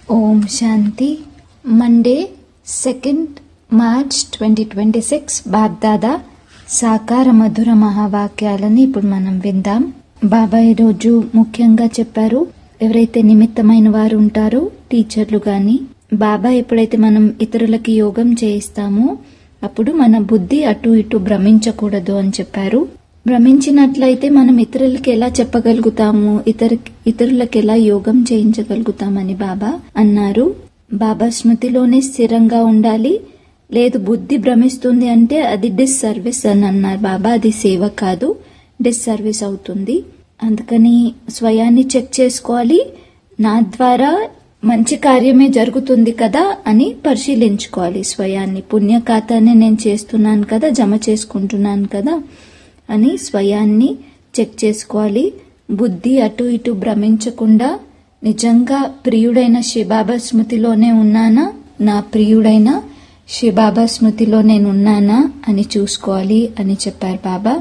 ఓం శాంతి Monday second March twenty twenty six Bapdada సాకార మధుర మహావాక్యాలని ఇప్పుడు మనం విందాం బాబా ఈరోజు ముఖ్యంగా చెప్పారు ఎవరైతే నిమిత్తమైన వారు ఉంటారో టీచర్లు గాని బాబా ఎప్పుడైతే మనం ఇతరులకి యోగం చేయిస్తామో అప్పుడు మన బుద్ధి అటు ఇటు భ్రమించకూడదు అని చెప్పారు భ్రమించినట్లయితే మనం ఇతరులకి ఎలా చెప్పగలుగుతాము ఇతర ఇతరులకు ఎలా యోగం చేయించగలుగుతామని బాబా అన్నారు బాబా స్మృతిలోనే స్థిరంగా ఉండాలి లేదు బుద్ధి భ్రమిస్తుంది అంటే అది డిస్ సర్వీస్ అని అన్నారు బాబా అది సేవ కాదు డిస్ సర్వీస్ అవుతుంది అందుకని స్వయాన్ని చెక్ చేసుకోవాలి నా ద్వారా మంచి కార్యమే జరుగుతుంది కదా అని పరిశీలించుకోవాలి స్వయాన్ని పుణ్య ఖాతానే నేను చేస్తున్నాను కదా జమ చేసుకుంటున్నాను కదా అని స్వయాన్ని చెక్ చేసుకోవాలి బుద్ధి అటు ఇటు భ్రమించకుండా నిజంగా ప్రియుడైన శిబాబా స్మృతిలోనే ఉన్నానా నా ప్రియుడైన శిబాబా స్మృతిలో నేను ఉన్నానా అని చూసుకోవాలి అని చెప్పారు బాబా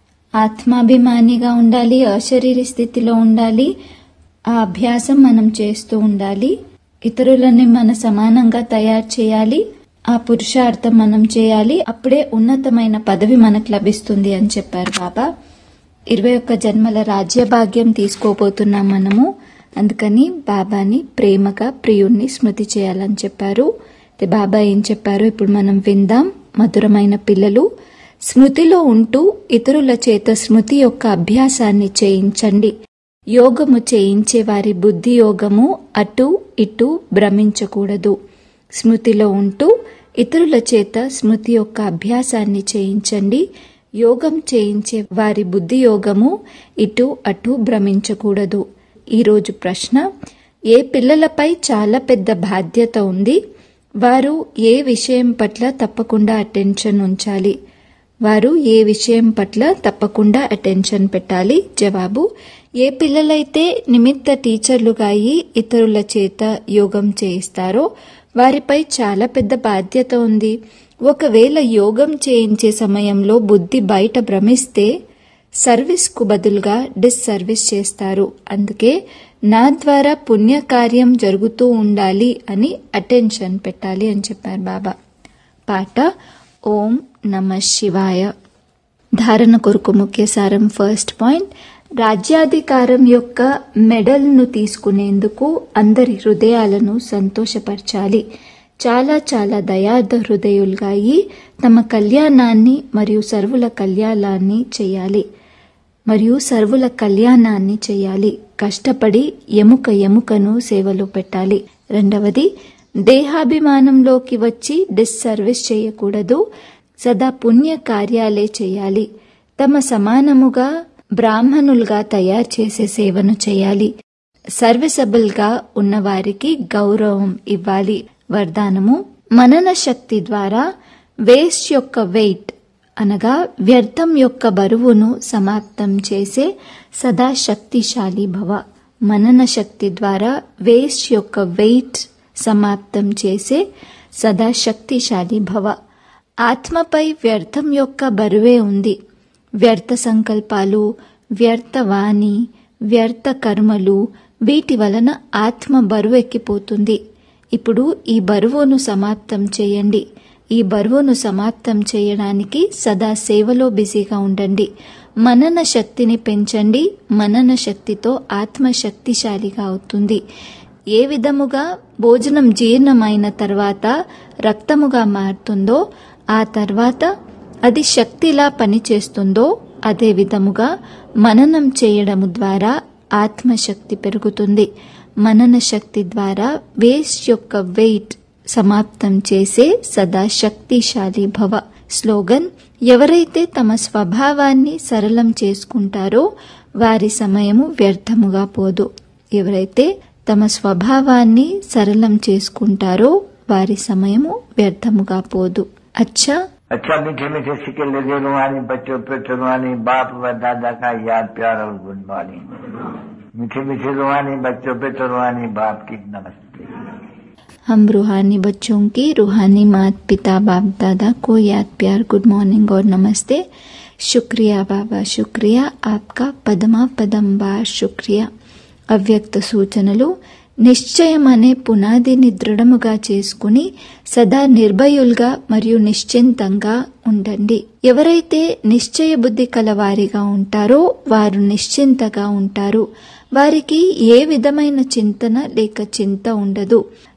ఆత్మాభిమానిగా ఉండాలి అశరీరి స్థితిలో ఉండాలి ఆ అభ్యాసం మనం చేస్తూ ఉండాలి ఇతరులని మన సమానంగా తయారు చేయాలి ఆ పురుషార్థం మనం చేయాలి అప్పుడే ఉన్నతమైన పదవి మనకు లభిస్తుంది అని చెప్పారు బాబా ఇరవై ఒక్క జన్మల రాజ్యభాగ్యం తీసుకోబోతున్నాం మనము అందుకని బాబాని ప్రేమగా ప్రియుణ్ణి స్మృతి చేయాలని చెప్పారు బాబా ఏం చెప్పారు ఇప్పుడు మనం విందాం మధురమైన పిల్లలు స్మృతిలో ఉంటూ ఇతరుల చేత స్మృతి యొక్క అభ్యాసాన్ని చేయించండి యోగము చేయించే వారి బుద్ధి యోగము అటు ఇటు భ్రమించకూడదు స్మృతిలో ఉంటూ ఇతరుల చేత స్మృతి యొక్క అభ్యాసాన్ని చేయించండి యోగం చేయించే వారి బుద్ధి యోగము ఇటు అటు భ్రమించకూడదు ఈరోజు ప్రశ్న ఏ పిల్లలపై చాలా పెద్ద బాధ్యత ఉంది వారు ఏ విషయం పట్ల తప్పకుండా అటెన్షన్ ఉంచాలి వారు ఏ విషయం పట్ల తప్పకుండా అటెన్షన్ పెట్టాలి జవాబు ఏ పిల్లలైతే నిమిత్త టీచర్లుగా అయి ఇతరుల చేత యోగం చేయిస్తారో వారిపై చాలా పెద్ద బాధ్యత ఉంది ఒకవేళ యోగం చేయించే సమయంలో బుద్ధి బయట భ్రమిస్తే సర్వీస్కు బదులుగా డిస్సర్వీస్ చేస్తారు అందుకే నా ద్వారా పుణ్యకార్యం జరుగుతూ ఉండాలి అని అటెన్షన్ పెట్టాలి అని చెప్పారు బాబా పాట ఓం నమ శివాయ ధారణ కొరకు ముఖ్య సారం ఫస్ట్ పాయింట్ రాజ్యాధికారం యొక్క మెడల్ను తీసుకునేందుకు అందరి హృదయాలను సంతోషపరచాలి చాలా చాలా దయార్థ హృదయులుగా అయి తమ కళ్యాణాన్ని మరియు సర్వుల కళ్యాణాన్ని చేయాలి మరియు సర్వుల కళ్యాణాన్ని చేయాలి కష్టపడి ఎముక ఎముకను సేవలో పెట్టాలి రెండవది దేహాభిమానంలోకి వచ్చి డిస్సర్వీస్ చేయకూడదు సదా పుణ్య కార్యాలే చేయాలి తమ సమానముగా బ్రాహ్మణులుగా తయారు చేసే సేవను చేయాలి సర్వీసబుల్ గా ఉన్నవారికి గౌరవం ఇవ్వాలి వరదానము మనన శక్తి ద్వారా వేస్ట్ యొక్క వెయిట్ అనగా వ్యర్థం యొక్క బరువును సమాప్తం చేసే సదా శక్తిశాలి భవ మనన శక్తి ద్వారా వేస్ట్ యొక్క వెయిట్ సమాప్తం చేసే సదా శక్తిశాలి భవ ఆత్మపై వ్యర్థం యొక్క బరువే ఉంది వ్యర్థ సంకల్పాలు వ్యర్థ వాణి వ్యర్థ కర్మలు వీటి వలన ఆత్మ బరువెక్కిపోతుంది ఇప్పుడు ఈ బరువును సమాప్తం చేయండి ఈ బరువును సమాప్తం చేయడానికి సదా సేవలో బిజీగా ఉండండి మనన శక్తిని పెంచండి మనన శక్తితో ఆత్మ శక్తిశాలిగా అవుతుంది ఏ విధముగా భోజనం జీర్ణమైన తర్వాత రక్తముగా మారుతుందో ఆ తర్వాత అది శక్తిలా పనిచేస్తుందో అదే విధముగా మననం చేయడము ద్వారా ఆత్మశక్తి పెరుగుతుంది మనన శక్తి ద్వారా వేస్ట్ యొక్క వెయిట్ సమాప్తం చేసే సదా శక్తిశాలి భవ స్లోగన్ ఎవరైతే తమ స్వభావాన్ని సరళం చేసుకుంటారో వారి సమయము వ్యర్థముగా పోదు ఎవరైతే తమ స్వభావాన్ని సరళం చేసుకుంటారో వారి సమయము వ్యర్థముగా పోదు అచ్చా अच्छा मीठे मीठे सिक्के लगे रुहानी बच्चों पे रुहानी बाप व दादा का याद प्यार और गुड मॉर्निंग मीठे मीठे रुहानी बच्चों पे रुहानी बाप की नमस्ते हम रूहानी बच्चों की रूहानी माता पिता बाप दादा को याद प्यार गुड मॉर्निंग और नमस्ते शुक्रिया बाबा शुक्रिया आपका పదమా పదం బార్ శుక్రియా అవ్యక్త సూచనలు నిశ్చయం అనే పునాదిని దృఢముగా చేసుకుని సదా నిర్భయులుగా మరియు నిశ్చింతంగా ఉండండి ఎవరైతే నిశ్చయ బుద్ధి కలవారిగా ఉంటారో వారు నిశ్చింతగా ఉంటారు వారికి ఏ విధమైన చింతన లేక చింత ఉండదు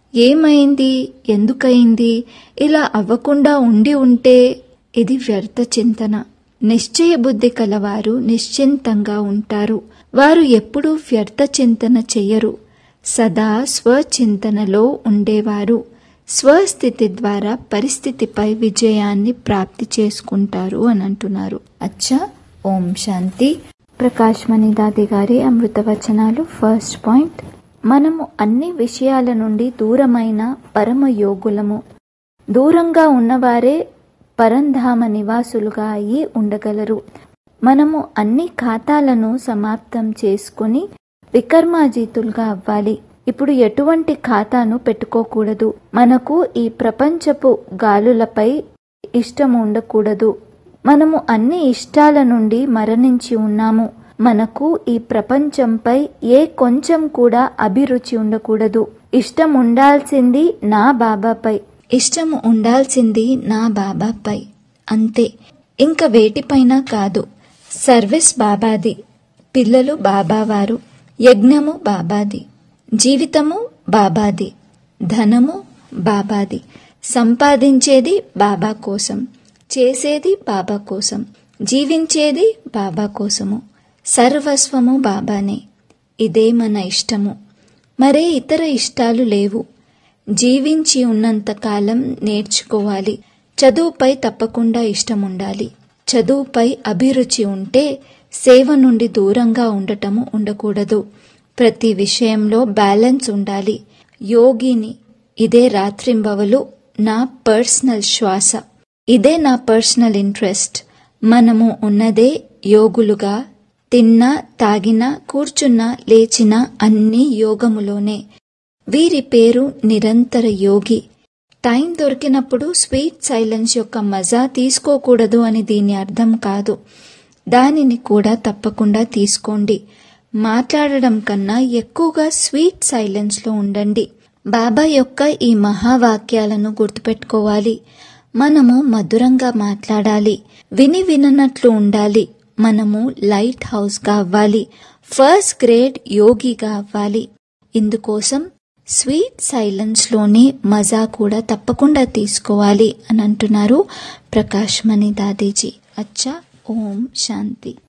ఏమైంది ఎందుకయింది ఇలా అవ్వకుండా ఉండి ఉంటే ఇది వ్యర్థ చింతన నిశ్చయ బుద్ధి కలవారు నిశ్చింతంగా ఉంటారు వారు ఎప్పుడూ వ్యర్థ చింతన చెయ్యరు సదా స్వచింతనలో ఉండేవారు స్వస్థితి ద్వారా పరిస్థితిపై విజయాన్ని ప్రాప్తి చేసుకుంటారు అని అంటున్నారు అచ్చా ఓం శాంతి ప్రకాష్ మణిదాది గారి అమృత వచనాలు ఫస్ట్ పాయింట్ మనము అన్ని విషయాల నుండి దూరమైన పరమ యోగులము దూరంగా ఉన్నవారే పరంధామ నివాసులుగా అయి ఉండగలరు మనము అన్ని ఖాతాలను సమాప్తం చేసుకుని వికర్మాజీతులుగా అవ్వాలి ఇప్పుడు ఎటువంటి ఖాతాను పెట్టుకోకూడదు మనకు ఈ ప్రపంచపు గాలులపై ఇష్టం ఉండకూడదు మనము అన్ని ఇష్టాల నుండి మరణించి ఉన్నాము మనకు ఈ ప్రపంచంపై ఏ కొంచెం కూడా అభిరుచి ఉండకూడదు ఇష్టం ఉండాల్సింది నా బాబాపై ఇష్టం ఉండాల్సింది నా బాబాపై అంతే ఇంక వేటిపైన కాదు సర్వీస్ బాబాది పిల్లలు బాబావారు యజ్ఞము బాబాది జీవితము బాబాది ధనము బాబాది సంపాదించేది బాబా కోసం చేసేది బాబా కోసం జీవించేది బాబా కోసము సర్వస్వము బాబానే ఇదే మన ఇష్టము మరే ఇతర ఇష్టాలు లేవు జీవించి ఉన్నంతకాలం నేర్చుకోవాలి చదువుపై తప్పకుండా ఇష్టం ఉండాలి చదువుపై అభిరుచి ఉంటే సేవ నుండి దూరంగా ఉండటము ఉండకూడదు ప్రతి విషయంలో బ్యాలెన్స్ ఉండాలి యోగిని ఇదే రాత్రింబవలు నా పర్సనల్ శ్వాస ఇదే నా పర్సనల్ ఇంట్రెస్ట్ మనము ఉన్నదే యోగులుగా తిన్నా తాగినా కూర్చున్నా లేచినా అన్నీ యోగములోనే వీరి పేరు నిరంతర యోగి టైం దొరికినప్పుడు స్వీట్ సైలెన్స్ యొక్క మజా తీసుకోకూడదు అని దీని అర్థం కాదు దానిని కూడా తప్పకుండా తీసుకోండి మాట్లాడడం కన్నా ఎక్కువగా స్వీట్ సైలెన్స్లో ఉండండి బాబా యొక్క ఈ మహావాక్యాలను గుర్తుపెట్టుకోవాలి మనము మధురంగా మాట్లాడాలి విని విననట్లు ఉండాలి మనము లైట్ హౌస్గా అవ్వాలి ఫస్ట్ గ్రేడ్ యోగిగా అవ్వాలి ఇందుకోసం స్వీట్ సైలెన్స్లోని మజా కూడా తప్పకుండా తీసుకోవాలి అని అంటున్నారు ప్రకాష్ మణి దాదీజీ అచ్చా ఓం శాంతి